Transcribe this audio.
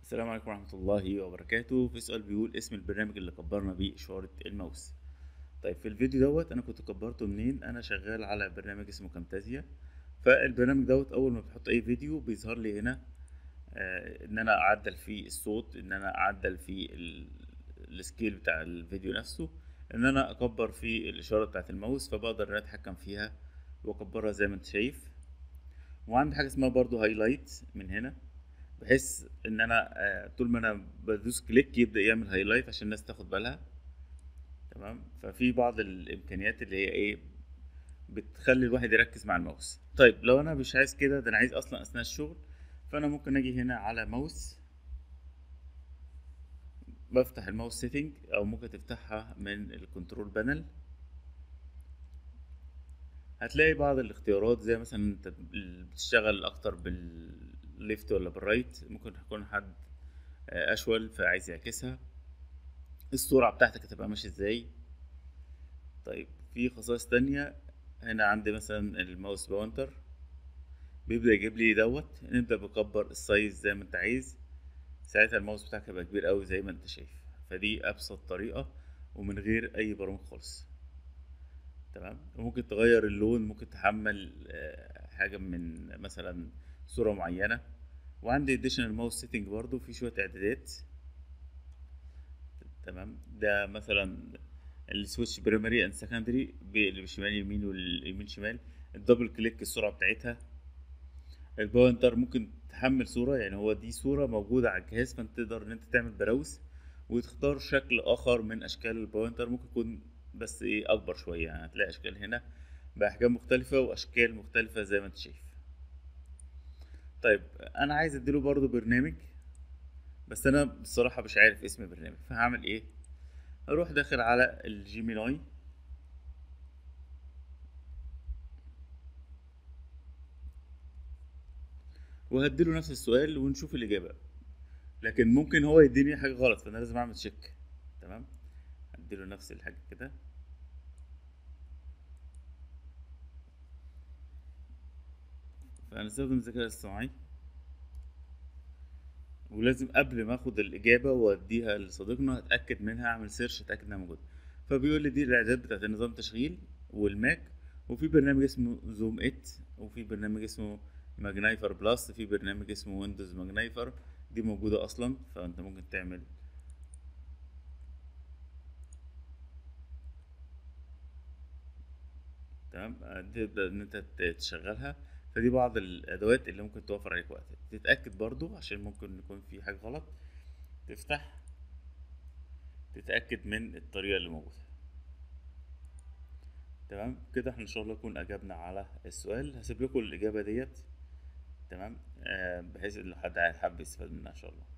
السلام عليكم ورحمة الله وبركاته في سؤال بيقول اسم البرنامج اللي كبرنا بيه إشارة الماوس طيب في الفيديو دوت أنا كنت كبرته منين أنا شغال على برنامج اسمه كامتازيا فالبرنامج دوت أول ما بتحط أي فيديو بيظهر لي هنا آه إن أنا أعدل فيه الصوت إن أنا أعدل فيه ال- السكيل بتاع الفيديو نفسه إن أنا أكبر فيه الإشارة بتاعة الماوس فبقدر إن أنا أتحكم فيها وأكبرها زي ما أنت شايف وعندي حاجة اسمها برضو هايلايت من هنا بحيث ان انا آه، طول ما انا بدوس كليك يبدا يعمل هايلايت عشان الناس تاخد بالها تمام ففي بعض الامكانيات اللي هي ايه بتخلي الواحد يركز مع الماوس طيب لو انا مش عايز كده ده انا عايز اصلا اثناء الشغل فانا ممكن اجي هنا على ماوس بفتح الماوس سيتنج او ممكن تفتحها من الكنترول بانل هتلاقي بعض الاختيارات زي مثلا انت بتشتغل اكتر بالليفت ولا بالرايت ممكن يكون حد آه، اشول فعايز يعكسها السرعة بتاعتك هتبقى ماشية ازاي طيب في خصائص تانية هنا عندي مثلا الماوس باونتر بيبدأ يجيب لي دوت نبدأ بكبر السايز زي ما انت عايز ساعتها الماوس بتاعك هيبقى كبير قوي زي ما انت شايف فدي ابسط طريقة ومن غير اي برامج خالص تمام وممكن تغير اللون ممكن تحمل آه، حاجة من مثلا صورة معينة وعندي additional mouse setting برضو في شوية اعدادات تمام ده مثلا السويتش برايمري اند سكندري اللي بالشمال يمين واليمين شمال الدبل كليك السرعة بتاعتها البوينتر ممكن تحمل صورة يعني هو دي صورة موجودة على الجهاز فانت تقدر ان انت تعمل براوس وتختار شكل اخر من اشكال البوينتر ممكن يكون بس ايه اكبر شوية يعني هتلاقي اشكال هنا باحجام مختلفة واشكال مختلفة زي ما انت شايف طيب انا عايز اديله برضو برنامج بس انا بصراحة مش عارف اسم البرنامج فهعمل ايه اروح داخل على الجيميناي وهديله نفس السؤال ونشوف الإجابة لكن ممكن هو يديني حاجة غلط فأنا لازم أعمل تشيك تمام هديله نفس الحاجة كده فهنستخدم الذكاء الاصطناعي ولازم قبل ما اخد الاجابه واديها لصديقنا اتاكد منها اعمل سيرش اتاكد انها موجوده فبيقول لي دي الاعدادات بتاعت النظام التشغيل والماك وفي برنامج اسمه زوم ات وفي برنامج اسمه ماجنايفر بلس في برنامج اسمه ويندوز ماجنايفر دي موجوده اصلا فانت ممكن تعمل تمام تبدا ان انت تشغلها فدي بعض الادوات اللي ممكن توفر عليك وقت تتاكد برضو عشان ممكن يكون في حاجه غلط تفتح تتاكد من الطريقه اللي موجوده تمام كده احنا ان شاء الله نكون اجبنا على السؤال هسيب لكم الاجابه ديت تمام آه بحيث ان لو حد حابب يستفاد منها ان شاء الله